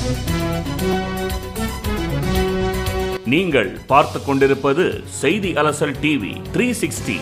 நீங்கள் பார்த்துக் கொண்டிருப்பது செய்தி அலசல் டிவி த்ரீ சிக்ஸ்டி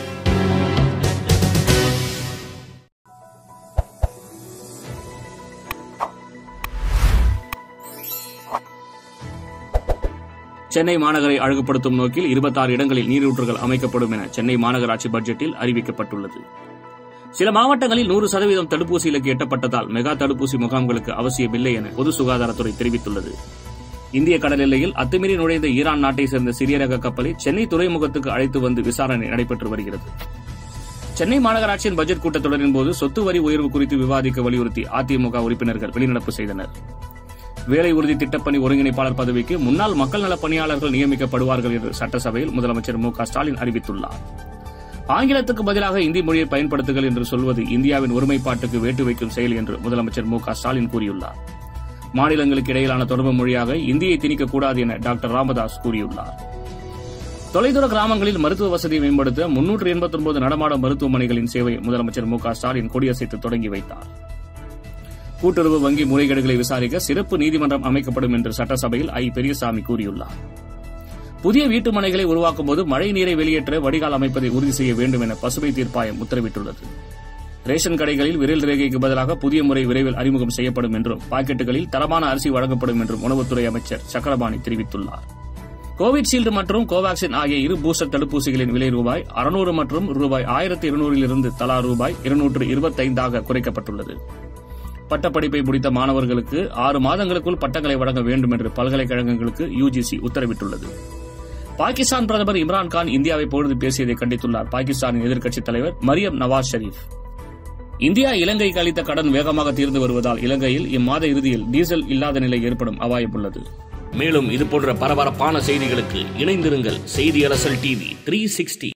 சென்னை மாநகரை அழகுபடுத்தும் நோக்கில் இருபத்தாறு இடங்களில் நீரூற்றுகள் அமைக்கப்படும் என சென்னை மாநகராட்சி பட்ஜெட்டில் அறிவிக்கப்பட்டுள்ளது சில மாவட்டங்களில் நூறு சதவீதம் தடுப்பூசி இலக்கு எட்டப்பட்டதால் மெகா தடுப்பூசி முகாம்களுக்கு அவசியமில்லை என பொது சுகாதாரத்துறை தெரிவித்துள்ளது இந்திய கடல் எல்லையில் அத்துமீறி நுழைந்த ஈரான் நாட்டை சேர்ந்த சிறிய ரக கப்பலை சென்னை துறைமுகத்துக்கு அழைத்து வந்து விசாரணை நடைபெற்று வருகிறது சென்னை மாநகராட்சியின் பட்ஜெட் கூட்டத்தொடரின் போது சொத்து வரி உயர்வு குறித்து விவாதிக்க வலியுறுத்தி அதிமுக உறுப்பினர்கள் வெளிநடப்பு செய்தனர் வேலை உறுதி திட்டப்பணி ஒருங்கிணைப்பாளர் பதவிக்கு முன்னாள் மக்கள் நலப் பணியாளர்கள் நியமிக்கப்படுவார்கள் என்று சட்டசபையில் முதலமைச்சர் மு க ஸ்டாலின் அறிவித்துள்ளார் ஆங்கிலத்துக்கு பதிலாக இந்தி மொழியை பயன்படுத்துங்கள் என்று சொல்வது இந்தியாவின் ஒருமைப்பாட்டுக்கு வேட்டு வைக்கும் செயல் என்று முதலமைச்சர் மு க ஸ்டாலின் கூறியுள்ளார் மாநிலங்களுக்கு இடையிலான தொடர்பு மொழியாக இந்தியை திணிக்கக்கூடாது என டாக்டர் ராமதாஸ் கூறியுள்ளார் தொலைதூர கிராமங்களில் மருத்துவ வசதியை மேம்படுத்த முன்னூற்று எண்பத்தி ஒன்பது நடமாடும் மருத்துவமனைகளின் சேவை முதலமைச்சர் மு க ஸ்டாலின் கொடியசைத்து தொடங்கி வைத்தார் கூட்டுறவு வங்கி முறைகேடுகளை விசாரிக்க சிறப்பு நீதிமன்றம் அமைக்கப்படும் என்று சட்டசபையில் ஐ பெரியசாமி கூறியுள்ளார் புதிய வீட்டு மனைகளை உருவாக்கும் போது மழை நீரை வெளியேற்ற வடிகால் அமைப்பதை உறுதி செய்ய வேண்டும் என பசுமை தீர்ப்பாயம் உத்தரவிட்டுள்ளது ரேஷன் கடைகளில் விரல் ரேகைக்கு பதிலாக புதிய முறை விரைவில் அறிமுகம் செய்யப்படும் என்றும் பாக்கெட்டுகளில் தரமான அரிசி வழங்கப்படும் என்றும் உணவுத்துறை அமைச்சர் சக்கரபாணி தெரிவித்துள்ளார் கோவிட்ஷீல்டு மற்றும் கோவாக்சின் ஆகிய இரு பூஸ்டர் தடுப்பூசிகளின் விலை ரூபாய் அறுநூறு மற்றும் ரூபாய் ஆயிரத்தி இருநூறிலிருந்து தலா ரூபாய் இருநூற்று இருபத்தைந்தாக குறைக்கப்பட்டுள்ளது பட்டப்படிப்பை முடித்த மாணவர்களுக்கு ஆறு மாதங்களுக்குள் பட்டங்களை வழங்க வேண்டும் என்று பல்கலைக்கழகங்களுக்கு யுஜிசி உத்தரவிட்டுள்ளது பாகிஸ்தான் பிரதமர் இம்ரான்கான் இந்தியாவை பொழுது பேசியதை கண்டித்துள்ளார் பாகிஸ்தானின் எதிர்க்கட்சித் தலைவர் மரியம் நவாஸ் ஷெரீப் இந்தியா இலங்கைக்கு அளித்த கடன் வேகமாக தீர்ந்து வருவதால் இலங்கையில் இம்மாத இறுதியில் டீசல் இல்லாத நிலை ஏற்படும் அபாயம் உள்ளது மேலும் இதுபோன்ற பரபரப்பான செய்திகளுக்கு இணைந்திருங்கள் செய்தி அலசல் டிவி த்ரீ சிக்ஸ்டி